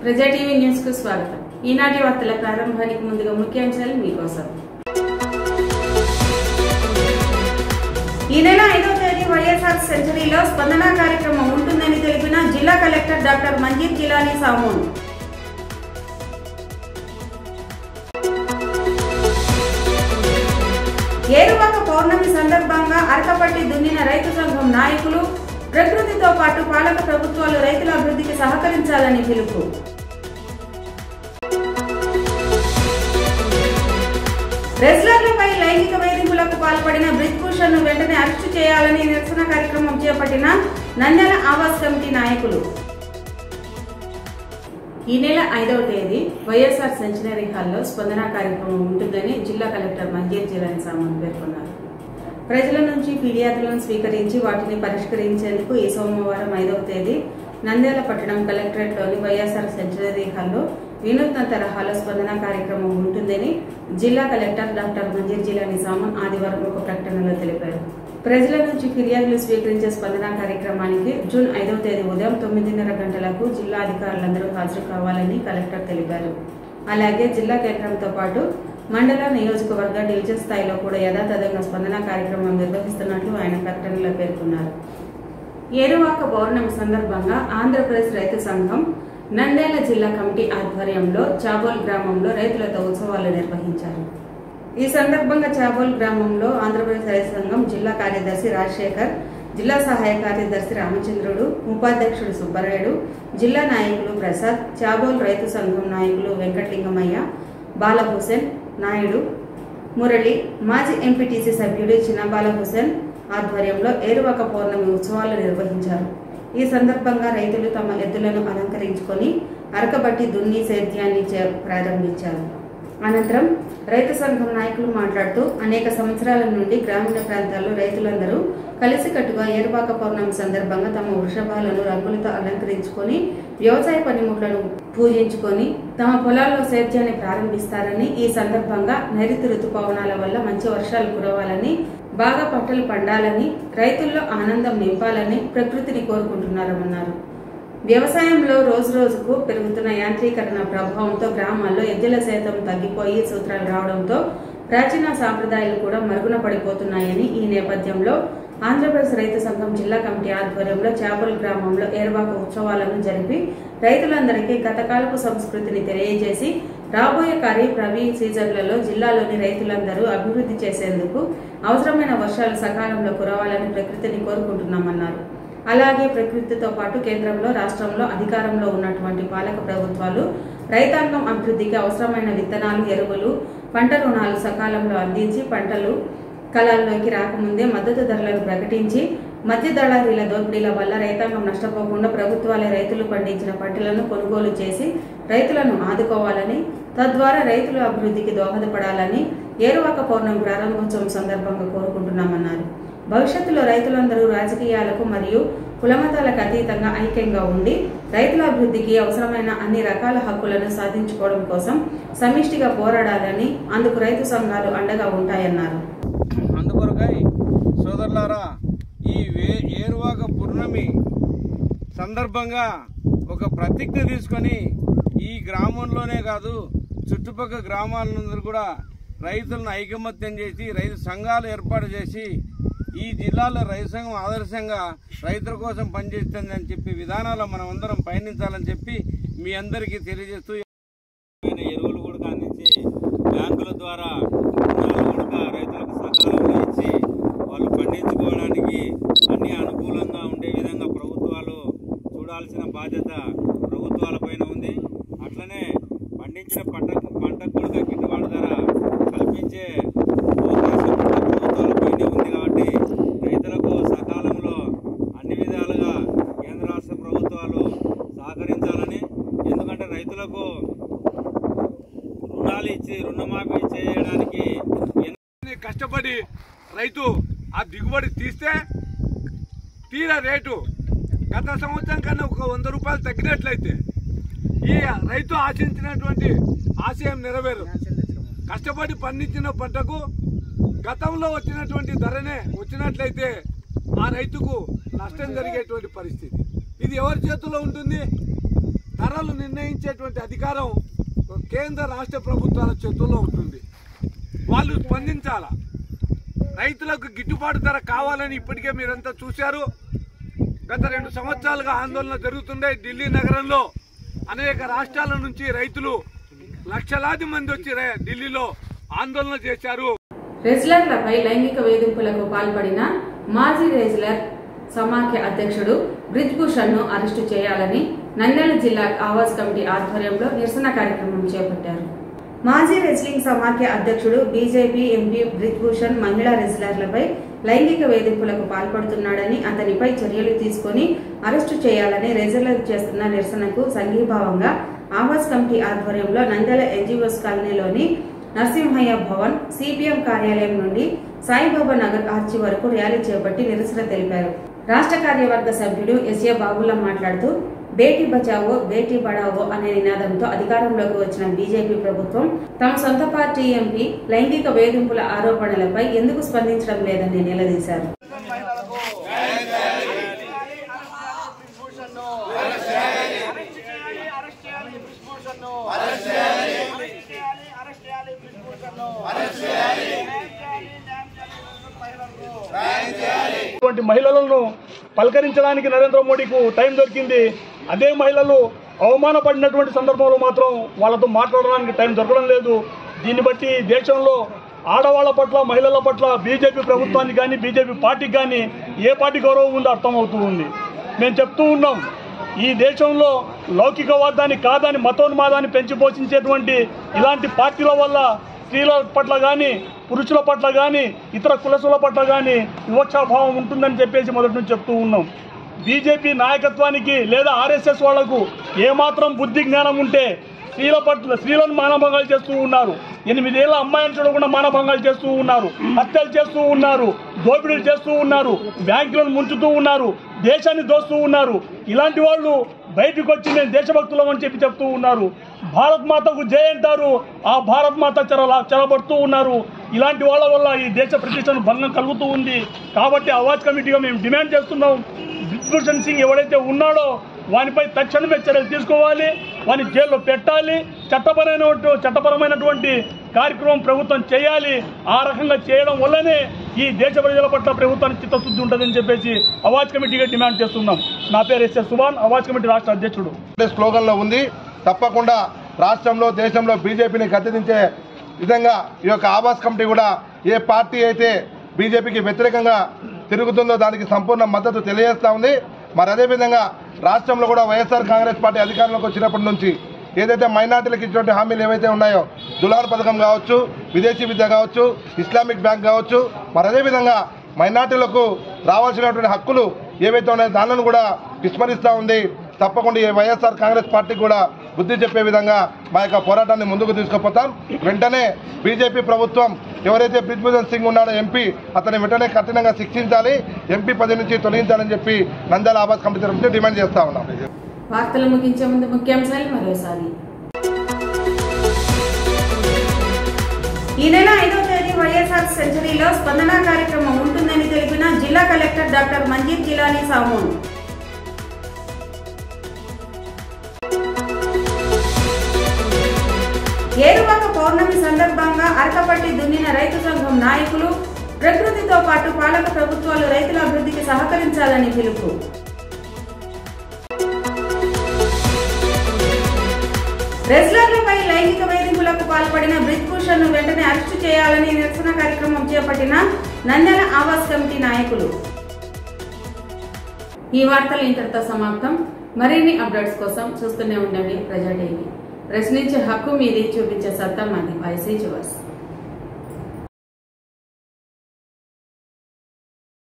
ప్రజా TV news కు స్వాగతం ఈనాటి వార్తల ప్రారంభానికి ముందుగా ముఖ్యాంశాలు మీకోసం ఈ నెల ఐదవ తేదీ వైఎస్ఆర్ సెంచరీలో స్పందన కార్యక్రమం ఉంటుందని తెలిపిన జిల్లా కలెక్టర్ డాక్టర్ మంజీర్ జిలానీ సామూన్ ఏరువాక పౌర్ణమి సందర్భంగా అరకపట్టి దున్నిన రైతు సంఘం నాయకులు ప్రకృతితో పాటు పాలక ప్రభుత్వాలు రైతుల అభివృద్ధికి సహకరించాలని పిలుపు రెజ్లర్లపై లైంగిక వేధింపులకు పాల్పడిన బ్రిజ్ భూషణ్ ను వెంటనే అరెస్టు చేయాలని నిరసన కార్యక్రమం చేపట్టిన నంద్యాల ఆవాస్ కమిటీ నాయకులు ఈ నెల ఐదవ తేదీ వైఎస్ఆర్ సెంచనరీ హాల్లో స్పందన కార్యక్రమం ఉంటుందని జిల్లా కలెక్టర్ మంజీర్ జిలాని సామాన్ పేర్కొన్నారు ప్రజల నుంచి ఫిర్యాదులను స్వీకరించి వాటిని పరిష్కరించేందుకు ఈ సోమవారం ఐదవ తేదీ నంద్యాల పట్టణం కలెక్టరేట్లోని వైఎస్ఆర్ సెంచనరీ హాల్లో వినూత్న తరహాలో స్పందన కార్యక్రమం ఉంటుందని జిల్లా కలెక్టర్ డాక్టర్ మంజీర్ జిలాని సామన్ ఆదివారం ఒక ప్రకటనలో తెలిపారు ప్రజల నుంచి ఫిర్యాదులు స్వీకరించే స్పందన కార్యక్రమానికి జూన్ ఐదవ తేదీ ఉదయం తొమ్మిదిన్నర గంటలకు జిల్లా అధికారులందరూ హాజరు కావాలని కలెక్టర్ తెలిపారు అలాగే జిల్లా కేంద్రంతో పాటు మండల నియోజకవర్గ డివిజన్ స్థాయిలో కూడా యథాతథంగా స్పందన కార్యక్రమం నిర్వహిస్తున్నట్లు ఆయన ప్రకటనలో పేర్కొన్నారు ఏరువాక పౌర్ణమి సందర్భంగా ఆంధ్రప్రదేశ్ రైతు సంఘం నంద్యాల జిల్లా కమిటీ ఆధ్వర్యంలో చాబోల్ గ్రామంలో రైతులతో ఉత్సవాలు నిర్వహించారు ఈ సందర్భంగా చాబోల్ గ్రామంలో ఆంధ్రప్రదేశ్ రైతు సంఘం జిల్లా కార్యదర్శి రాజశేఖర్ జిల్లా సహాయ కార్యదర్శి రామచంద్రుడు ఉపాధ్యక్షుడు సుబ్బరాయుడు జిల్లా నాయకులు ప్రసాద్ చాబోల్ రైతు సంఘం నాయకులు వెంకటలింగమయ్య బాలహుసేన్ నాయుడు మురళి మాజీ ఎంపీటీసీ సభ్యుడు చిన్నబాల హుసేన్ ఆధ్వర్యంలో ఏరువాక పౌర్ణమి ఉత్సవాలు నిర్వహించారు ఈ సందర్భంగా రైతులు తమ ఎద్దులను అలంకరించుకొని అరకబట్టి దున్ని సేద్యాన్ని చే- ప్రారంభించారు అనంతరం రైతు సంఘం నాయకులు మాట్లాడుతూ అనేక సంవత్సరాల నుండి గ్రామీణ ప్రాంతాల్లో రైతులందరూ కలిసికట్టుగా ఏరువాక పౌర్ణమి సందర్భంగా తమ వృషభాలను రంగులతో అలంకరించుకొని వ్యవసాయ పనిముట్లను పూజించుకొని తమ పొలాల్లో సేద్యాన్ని ప్రారంభిస్తారని ఈ సందర్భంగా నైరుతి ఋతుపవనాల వల్ల మంచి వర్షాలు కురవాలని బాగా పంటలు పండాలని రైతుల్లో ఆనందం నింపాలని ప్రకృతిని కోరుకుంటున్నారన్నారు వ్యవసాయంలో రోజు రోజుకు పెరుగుతున్న యాంత్రీకరణ ప్రభావంతో గ్రామాల్లో ఎద్దుల శాతం తగ్గిపోయి సూత్రాలు రావడంతో ప్రాచీన సాంప్రదాయాలు కూడా మరుగున పడిపోతున్నాయని ఈ నేపథ్యంలో ఆంధ్రప్రదేశ్ రైతు సంఘం జిల్లా కమిటీ ఆధ్వర్యంలో చేపల గ్రామంలో ఏర్వాక ఉత్సవాలను జరిపి రైతులందరికీ గతకాలపు సంస్కృతిని తెలియజేసి రాబోయే ఖరీఫ్ రబీ సీజన్లలో జిల్లాలోని రైతులందరూ అభివృద్ధి చేసేందుకు అవసరమైన వర్షాలు సకాలంలో కురవాలని ప్రకృతిని కోరుకుంటున్నామన్నారు అలాగే ప్రకృతితో పాటు కేంద్రంలో రాష్ట్రంలో అధికారంలో ఉన్నటువంటి పాలక ప్రభుత్వాలు రైతాంగం అభివృద్ధికి అవసరమైన విత్తనాలు ఎరువులు పంట రుణాలు సకాలంలో అందించి పంటలు కళాల్లోకి రాకముందే మద్దతు ధరలను ప్రకటించి మధ్య దళారీల దోపిడీల వల్ల రైతాంగం నష్టపోకుండా ప్రభుత్వాలే రైతులు పండించిన పంటలను కొనుగోలు చేసి రైతులను ఆదుకోవాలని తద్వారా రైతుల అభివృద్ధికి దోహదపడాలని ఏరువాక పౌర్ణమి ప్రారంభోత్సవం సందర్భంగా కోరుకుంటున్నామన్నారు భవిష్యత్తులో రైతులందరూ రాజకీయాలకు మరియు కులమతాలకు అతీతంగా ఐక్యంగా ఉండి రైతుల అభివృద్ధికి అవసరమైన అన్ని రకాల హక్కులను సాధించుకోవడం కోసం సమిష్టిగా పోరాడాలని అందుకు రైతు సంఘాలు అండగా ఉంటాయన్నారు అందుకొరకై సోదరులారా ఈ వే ఏరువాక పూర్ణమి సందర్భంగా ఒక ప్రతిజ్ఞ తీసుకొని ఈ గ్రామంలోనే కాదు చుట్టుపక్కల గ్రామాలందరూ కూడా రైతులను ఐకమత్యం చేసి రైతు సంఘాలు ఏర్పాటు చేసి ఈ జిల్లాలో రైతు సంఘం ఆదర్శంగా రైతుల కోసం పనిచేస్తుంది అని చెప్పి విధానాలు మనం అందరం పయనించాలని చెప్పి మీ అందరికీ తెలియజేస్తూ రకమైన ఎరువులు కూడా అందించి బ్యాంకుల ద్వారా రుణాలు కూడా రైతులకు సకాలంలో ఇచ్చి వాళ్ళు పండించుకోవడానికి అన్ని అనుకూలంగా ఉండే విధంగా ప్రభుత్వాలు చూడాల్సిన బాధ్యత ప్రభుత్వాలపైన ఉంది అట్లనే పండించిన పంట పంటకు కూడా గిట్టుబాటు ధర కల్పించే అవకాశం కూడా ప్రభుత్వాలపైనే ఉంది కాబట్టి రైతులకు సకాలంలో అన్ని విధాలుగా కేంద్ర రాష్ట్ర ప్రభుత్వాలు సహకరించాలని ఎందుకంటే రైతులకు రుణాలు ఇచ్చి రుణమాఫీ చేయడానికి ఎన్నో కష్టపడి రైతు ఆ దిగుబడి తీస్తే తీర రేటు గత సంవత్సరం కన్నా ఒక వంద రూపాయలు తగ్గినట్లయితే ఈ రైతు ఆశించినటువంటి ఆశయం నెరవేరు కష్టపడి పండించిన పంటకు గతంలో వచ్చినటువంటి ధరనే వచ్చినట్లయితే ఆ రైతుకు నష్టం జరిగేటువంటి పరిస్థితి ఇది ఎవరి చేతుల్లో ఉంటుంది ధరలు నిర్ణయించేటువంటి అధికారం కేంద్ర రాష్ట్ర ప్రభుత్వాల చేతుల్లో ఉంటుంది వాళ్ళు స్పందించాల రైతులకు గిట్టుబాటు ధర కావాలని ఇప్పటికే మీరంతా చూశారు గత రెండు సంవత్సరాలుగా ఆందోళన జరుగుతుండే ఢిల్లీ నగరంలో అనేక రాష్ట్రాల నుంచి రైతులు లక్షలాది మంది వచ్చి రే- ఢిల్లీలో ఆందోళన చేశారు రెజ్లర్లపై లైంగిక వేధింపులకు పాల్పడిన మాజీ రెజ్లర్ సమాఖ్య అధ్యక్షుడు బ్రిజ్ భూషణ్ ను అరెస్టు చేయాలని నంద్యాల జిల్లా ఆవాస్ కమిటీ ఆధ్వర్యంలో నిరసన కార్యక్రమం చేపట్టారు మాజీ రెజ్లింగ్ సమాఖ్య అధ్యక్షుడు బీజేపీ ఎంపీ బ్రిజ్ భూషణ్ మహిళా రెజ్లర్లపై లైంగిక వేధింపులకు పాల్పడుతున్నాడని అతనిపై చర్యలు తీసుకుని అరెస్టు చేయాలని రెజ్లర్ చేస్తున్న నిరసనకు సంఘీభావంగా ఆవాస్ కమిటీ ఆధ్వర్యంలో నంద్యాల ఎన్జీఓస్ కాలనీలోని నరసింహయ్య భవన్ సిపిఎం కార్యాలయం నుండి సాయిబాబా నగర్ ఆర్చి వరకు ర్యాలీ చేపట్టి నిరసన తెలిపారు రాష్ట్ర కార్యవర్గ సభ్యుడు ఎస్ఏ బాబుల్లా మాట్లాడుతూ బేటీ బచావో బేటీ బడావో అనే నినాదంతో అధికారంలోకి వచ్చిన బీజేపీ ప్రభుత్వం తమ సొంత పార్టీ ఎంపీ లైంగిక వేధింపుల ఆరోపణలపై ఎందుకు స్పందించడం లేదని నిలదీశారు ఇటువంటి మహిళలను పలకరించడానికి నరేంద్ర మోడీకు టైం దొరికింది అదే మహిళలు అవమానపడినటువంటి సందర్భంలో మాత్రం వాళ్ళతో మాట్లాడడానికి టైం దొరకడం లేదు దీన్ని బట్టి దేశంలో ఆడవాళ్ల పట్ల మహిళల పట్ల బీజేపీ ప్రభుత్వానికి కానీ బీజేపీ పార్టీకి కానీ ఏ పార్టీ గౌరవం ఉందో అర్థమవుతూ ఉంది మేము చెప్తూ ఉన్నాం ఈ దేశంలో లౌకికవాదాన్ని కాదని మతోన్మాదాన్ని పెంచి పోషించేటువంటి ఇలాంటి పార్టీల వల్ల స్త్రీల పట్ల కానీ పురుషుల పట్ల కానీ ఇతర కులసుల పట్ల కానీ వివక్షాభావం ఉంటుందని చెప్పేసి మొదటి నుంచి చెప్తూ ఉన్నాం బీజేపీ నాయకత్వానికి లేదా ఆర్ఎస్ఎస్ వాళ్లకు ఏమాత్రం బుద్ధి జ్ఞానం ఉంటే స్త్రీల పట్ల స్త్రీలను మానభంగాలు చేస్తూ ఉన్నారు ఎనిమిదేళ్ల అమ్మాయిని చూడకుండా మానభంగాలు చేస్తూ ఉన్నారు హత్యలు చేస్తూ ఉన్నారు దోపిడీలు చేస్తూ ఉన్నారు బ్యాంకులను ముంచుతూ ఉన్నారు దేశాన్ని దోస్తూ ఉన్నారు ఇలాంటి వాళ్ళు బయటకు వచ్చి నేను దేశభక్తులం అని చెప్పి చెప్తూ ఉన్నారు భారత్ మాతకు జై అంటారు ఆ భారత్ మాత చెర చెరబడుతూ ఉన్నారు ఇలాంటి వాళ్ళ వల్ల ఈ దేశ ప్రతిష్టను భంగం కలుగుతూ ఉంది కాబట్టి అవాజ్ కమిటీగా మేము డిమాండ్ చేస్తున్నాం బ్రిజ్భూషణ్ సింగ్ ఎవడైతే ఉన్నాడో వానిపై తక్షణమే చర్యలు తీసుకోవాలి వాని జైల్లో పెట్టాలి చట్టపరమైన చట్టపరమైనటువంటి కార్యక్రమం ప్రభుత్వం చేయాలి ఆ రకంగా చేయడం వల్లనే ఈ దేశ ప్రజల పట్ల ప్రభుత్వానికి చిత్తశుద్ధి ఉంటుందని చెప్పేసి అవాజ్ కమిటీగా డిమాండ్ చేస్తున్నాం నా పేరు ఎస్ఎస్ సుభాన్ అవాజ్ కమిటీ రాష్ట్ర అధ్యక్షుడు స్లోగన్లో ఉంది తప్పకుండా రాష్ట్రంలో దేశంలో బీజేపీని గద్దెదించే విధంగా ఈ యొక్క ఆవాస్ కమిటీ కూడా ఏ పార్టీ అయితే బీజేపీకి వ్యతిరేకంగా తిరుగుతుందో దానికి సంపూర్ణ మద్దతు తెలియజేస్తా ఉంది మరి అదేవిధంగా రాష్ట్రంలో కూడా వైఎస్ఆర్ కాంగ్రెస్ పార్టీ అధికారంలోకి వచ్చినప్పటి నుంచి ఏదైతే మైనార్టీలకు ఇచ్చినటువంటి హామీలు ఏవైతే ఉన్నాయో దులార్ పథకం కావచ్చు విదేశీ విద్య కావచ్చు ఇస్లామిక్ బ్యాంక్ కావచ్చు మరి అదేవిధంగా మైనార్టీలకు రావాల్సినటువంటి హక్కులు ఏవైతే ఉన్నాయో దానిలను కూడా విస్మరిస్తూ ఉంది తప్పకుండా ఈ వైఎస్ఆర్ కాంగ్రెస్ పార్టీకి కూడా బుద్ధి చెప్పే విధంగా మా యొక్క పోరాటాన్ని ముందుకు తీసుకుపోతాం వెంటనే బీజేపీ ప్రభుత్వం ఎవరైతే బ్రిజ్భూషణ్ సింగ్ ఉన్నాడో ఎంపీ అతన్ని వెంటనే కఠినంగా శిక్షించాలి ఎంపీ పదవి నుంచి తొలగించాలని చెప్పి నంద్యాల ఆవాస్ కమిటీ తరఫున డిమాండ్ చేస్తా ఉన్నాం వార్తలు ముగించే ముందు ముఖ్యాంశాలు మరోసారి ఈ నెల ఐదవ తేదీ వైఎస్ఆర్ సెంచరీలో స్పందన కార్యక్రమం ఉంటుందని తెలిపిన జిల్లా కలెక్టర్ డాక్టర్ మంజీర్ జిలానీ సామూన్ ఏరువాక పౌర్ణమి సందర్భంగా అరకపట్టి దున్నిన రైతు సంఘం నాయకులు ప్రకృతితో పాటు పాలక ప్రభుత్వాలు రైతుల అభివృద్ధికి సహకరించాలని పిలుపు రెజ్లర్లపై లైంగిక వేధింపులకు పాల్పడిన బ్రిజ్భూషణ్ ను వెంటనే అరెస్టు చేయాలని నిరసన కార్యక్రమం చేపట్టిన నంద్యాల ఆవాస్ కమిటీ నాయకులు ఈ వార్తలు ఇంతటితో సమాప్తం మరిన్ని అప్డేట్స్ కోసం చూస్తూనే ఉండండి ప్రజా టీవీ ప్రశ్నించే హక్కు మీది చూపించే సత్తా మాది వైసీ చువర్స్